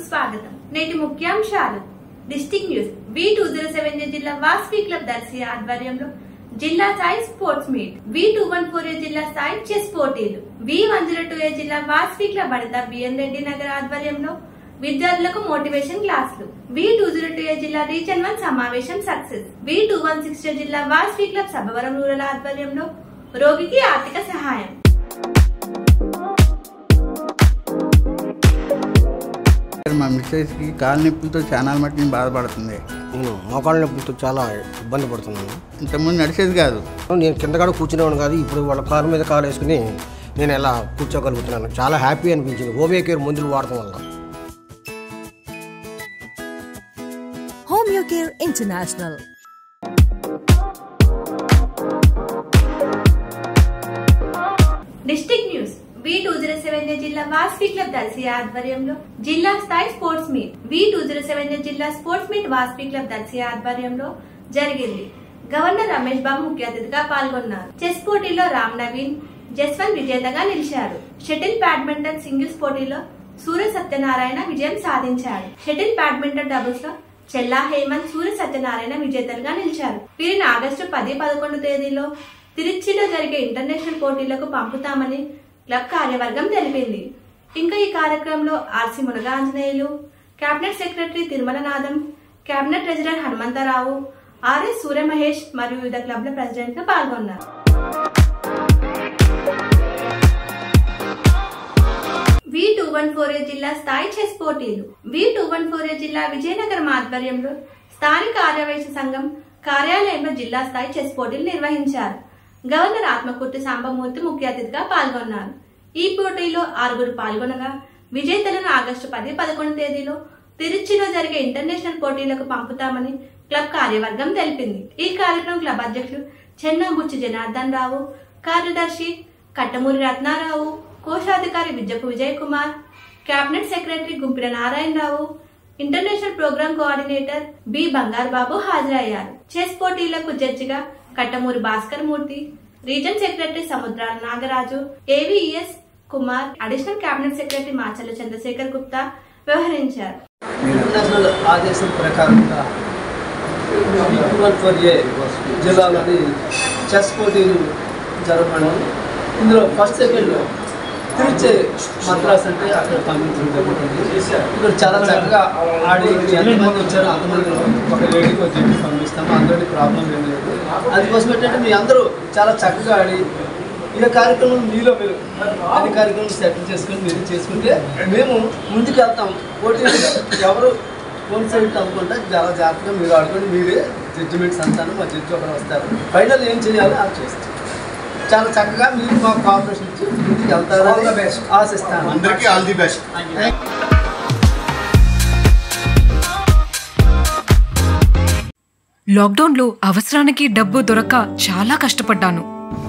స్వాగతం నేటి ముఖ్యాంశాలు district news V two zero seven జిల్లా వాస్వి క్లబ్ దర్శి ఆధ్వర్యంలో జిల్లా స్థాయి sports meet V two one four A జిల్లా స్థాయి చెస్ పోటీలు V one zero two A జిల్లా వాస్వి క్లబ్ అడత బిఎన్ రెడ్డి నగర్ ఆధ్వర్యంలో విద్యార్థులకు మోటివేషన్ క్లాసులు V two zero two A జిల్లా రీజన్ వన్ సమావేశం success V two one six జిల్లా వాస్వి క్లబ్ సభవరం రూరల్ ఆధ్వర్యంలో రోగికి ఆర్థిక సహాయం మా మిస్సెస్కి కాలు నొప్పులతో చాలా మట్టుకు బాధపడుతుంది నేను మోకాళ్ళ నొప్పులతో చాలా ఇబ్బంది పడుతున్నాను ఇంతకుముందు నడిచేది కాదు నేను కింద కాడ కూర్చునేవాడు కాదు ఇప్పుడు వాళ్ళ కారు మీద కారు వేసుకుని నేను ఎలా కూర్చోగలుగుతున్నాను చాలా హ్యాపీ అనిపించింది హోమియో కేర్ మందులు వాడటం వల్ల Homeocare International. District news V two zero seven జిల్లా వాస్వి క్లబ్ దర్శి ఆధ్వర్యంలో జిల్లా స్థాయి sports meet V two zero seven జిల్లా sports meet Vasavi club Darsi ఆధ్వర్యంలో జరిగింది గవర్నర్ రమేష్ బాబు ముఖ్య అతిథిగా పాల్గొన్నారు చెస్ పోటీలో రామ్ నవీన్ జస్వంత్ విజేతగా నిలిచారు షటిల్ బ్యాడ్మింటన్ సింగిల్స్ పోటీలో సూర్య సత్యనారాయణ విజయం సాధించాడు షటిల్ బ్యాడ్మింటన్ డబుల్స్ లో చెల్లా హేమంత్ సూర్య సత్యనారాయణ విజేతలుగా నిలిచారు వీరిని ఆగస్టు పది పదకొండు తేదీలో తిరుచిలో జరిగే ఇంటర్నేషనల్ పోటీలకు పంపుతామని క్లబ్ కార్యవర్గం తెలిపింది ఇంకా ఈ కార్యక్రమంలో RC Munaga Anjaneyulu cabinet secretary Tirumalanatham cabinet treasurer Hanumantharao RS Suryamahesh మరియు వివిధ క్లబ్ల ప్రెసిడెంట్లు పాల్గొన్నారు V two one four A జిల్లా స్థాయి చెస్ పోటీలు V two one four A జిల్లా విజయనగరం ఆధ్వర్యంలో స్థానిక ఆర్యవైశ్య సంఘం కార్యాలయంలో జిల్లా స్థాయి చెస్ పోటీలు నిర్వహించారు గవర్నర్ ఆత్మకూర్తి సాంబమూర్తి ముఖ్య అతిథిగా పాల్గొన్నారు ఈ పోటీలో ఆరుగురు పాల్గొనగా విజేతలను ఆగస్టు పది పదకొండు తేదీలో తిరుచిలో జరిగే ఇంటర్నేషనల్ పోటీలకు పంపుతామని క్లబ్ కార్యవర్గం తెలిపింది ఈ కార్యక్రమం క్లబ్ అధ్యక్షులు చెన్నాబుచ్చి జనార్దన్ రావు కార్యదర్శి కట్టమూరి రత్నారావు కోశాధికారి Vidyapu Vijay Kumar cabinet secretary Gumpina Narayanarao international programme coordinator B Bangaru Babu హాజరయ్యారు చెస్ పోటీలకు జడ్జిగా Kattamuri Bhaskar Murthy region secretary Samudrala Nagaraju AVS Kumar additional cabinet secretary Machalla Chandrashekar Gupta వ్యవహరించారు ఇంటర్నేషనల్ ఆదేశం ప్రకారంగా వన్ ఫోర్ ఏ జిల్లాలోని చెస్ పోటీలు జరగబడి ఇందులో ఫస్ట్ సెకండ్ తిరుచే మద్రాస్ అంటే అక్కడ పంపించడం జరుగుతుంది ఇక్కడ చాలా చక్కగా ఆడి ఎంతమంది వచ్చారో అంతమంది ఒక లేడీకి ఒక జడ్జి పంపిస్తాము అందరికీ ప్రాబ్లం ఏం లేదు అందుకోసం ఏంటంటే మీ అందరూ చాలా చక్కగా ఆడి ఈ కార్యక్రమం మీలో మీరు అన్ని కార్యక్రమం సెటిల్ చేసుకొని మీరు చేసుకుంటే మేము ముందుకు వెళ్తాం పోటీ ఎవరు వన్ సైడ్ అనుకుంటా చాలా జాగ్రత్తగా మీరు ఆడుకొని మీరే జడ్జిమెంట్స్ అంతాను మా జడ్జి ఒకరు వస్తారు ఫైనల్ ఏం చేయాలో అది చేస్తాం చాలా చక్కగా మీరు మా కోఆపరేషన్ ఇచ్చి ముందుకు వెళ్తారని ఆశిస్తాను అందరికీ ఆల్ ది బెస్ట్ లాక్డౌన్లో అవసరానికి డబ్బు దొరక్క చాలా కష్టపడ్డాను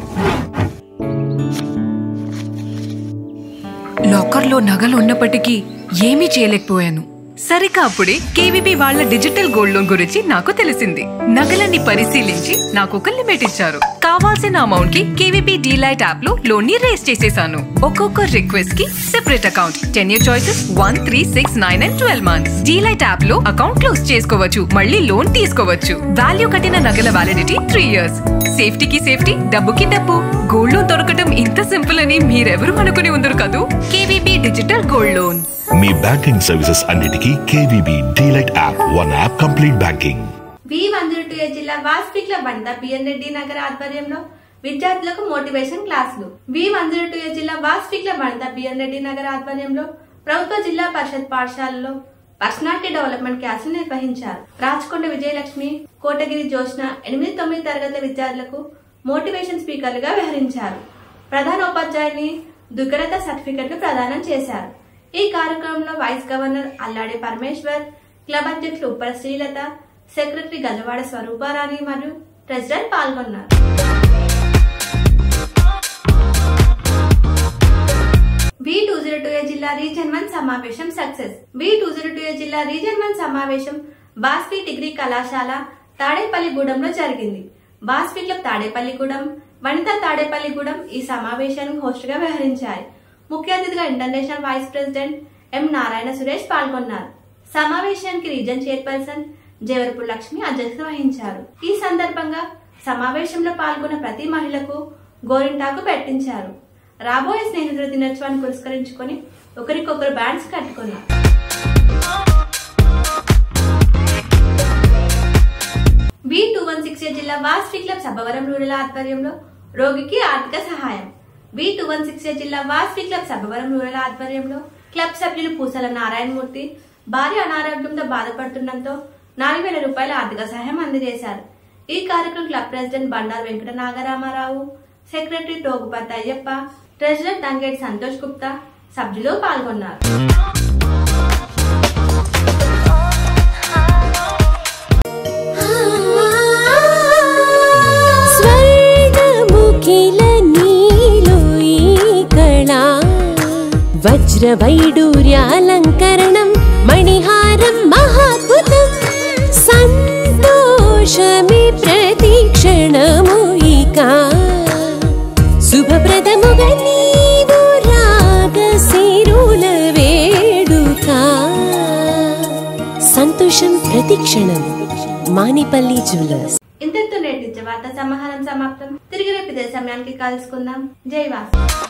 లాకర్లో నగలు ఉన్నప్పటికీ ఏమీ చేయలేకపోయాను సరిగ్గా అప్పుడే కేవీబీ వాళ్ళ డిజిటల్ గోల్డ్ లోన్ గురించి నాకు తెలిసింది నగలన్నీ పరిశీలించి నాకు ఒక లిమిట్ ఇచ్చారు కావాల్సిన అమౌంట్ కి కేవీబీ డీలైట్ యాప్ లో లోన్ ని రేస్ చేసేసాను ఒక్కొక్క రిక్వెస్ట్ కి separate account ten year choices one three six nine and twelve months delight app లో అకౌంట్ క్లోజ్ చేసుకోవచ్చు మళ్ళీ లోన్ తీసుకోవచ్చు వాల్యూ కట్టిన నగల వ్యాలిడిటీ త్రీ ఇయర్స్ సేఫ్టీకి సేఫ్టీ డబ్బుకి డబ్బు గోల్డ్ లోన్ దొరకటం ఇంత సింపుల్ అని మీరెవరూ అనుకుని ఉండరు కదూ కేవీబీ డిజిటల్ గోల్డ్ లోన్ మీ బ్యాంకింగ్ సర్వీసెస్ అన్నిటికీ KVB delight app one app complete banking V one zero two జిల్లా వాస్పి క్లబ్ బండ బిఎన్ రెడ్డి నగర్ ఆధ్వర్యంలో విద్యార్థులకు మోటివేషన్ క్లాసులు వి వన్ జీరో టూ జిల్లా వాస్పి క్లబ్ బండ బిఎన్ రెడ్డి నగర్ ఆధ్వర్యంలో ప్రభుత్వ జిల్లా పరిషత్ పాఠశాలలో పర్సనాలిటీ డెవలప్మెంట్ క్లాసులు నిర్వహించారు రాచకొండ విజయలక్ష్మి కోటగిరి జోష్న ఎనిమిది తొమ్మిది తరగతుల విద్యార్థులకు మోటివేషన్ స్పీకర్లుగా వ్యవహరించారు ప్రధాన ఉపాధ్యాయుని దుగ్గరత సర్టిఫికెట్లు ప్రదానం చేశారు ఈ కార్యక్రమంలో vice governor Allade Parameshwar club అధ్యక్షులు ఉప్పర శ్రీలత సెక్రటరీ గల్లవాడ స్వరూపారాణి మరియు ప్రెసిడెంట్ పాల్గొన్నారు వి టూ జీరో టూ జిల్లా రీజన్ వన్ సమావేశం success V two zero two జిల్లా రీజన్ వన్ సమావేశం బాస్పి డిగ్రీ కళాశాల తాడేపల్లిగూడెంలో జరిగింది బాస్పి క్లబ్ తాడేపల్లిగూడెం వనిత తాడేపల్లిగూడెం ఈ సమావేశానికి హోస్ట్ గా వ్యవహరించాయి ముఖ్య అతిథిగా international vice president M Narayana Suresh పాల్గొన్నారు సమావేశానికి రీజన్ చైర్పర్సన్ జవరపు లక్ష్మి అధ్యక్షత వహించారు ఈ సందర్భంగా సమావేశంలో పాల్గొన్న ప్రతి మహిళకు గోరింటాకు పెట్టించారు రాబోయే స్నేహితుల దినోత్సవాన్ని పురస్కరించుకొని ఒకరికొకరు బ్యాండ్స్ కట్టుకున్నారు బి టూ వన్ సిక్స్ జిల్లా వాస్వి క్లబ్ సభవరం రూరల్ ఆధ్వర్యంలో రోగికి ఆర్థిక సహాయం బి టూ వన్ సిక్స్ జిల్లా వాస్వి క్లబ్ సభవరం రూరల్ ఆధ్వర్యంలో క్లబ్ సభ్యులు పూసల నారాయణమూర్తి భారీ అనారోగ్యంతో బాధపడుతుండటంతో నాలుగు వేల రూపాయల ఆర్థిక సహాయం అందజేశారు ఈ కార్యక్రమం club president Bandaru Venkata Nagaramarao secretary Toguparthi Ayyappa treasurer Dangeti Santosh Gupta సభ్యులు పాల్గొన్నారు స్వర్ణముఖిల నీలో ఈ కళా వజ్రవైడూర్యాలంకరణం మణిహారం మహాద్భుతం సంతోషమి ప్రతిక్షణము ఇక శుభప్రదముగా నీవు రాగ సిరుల వేడుక సంతోషం ప్రతిక్షణం మానిపల్లి జ్యువెలర్స్ ఇంతటితో నేటి వార్తా సమాహారం సమాప్తం తిరిగి రేపు ఇదే సమయానికి కలుసుకుందాం జై వాసు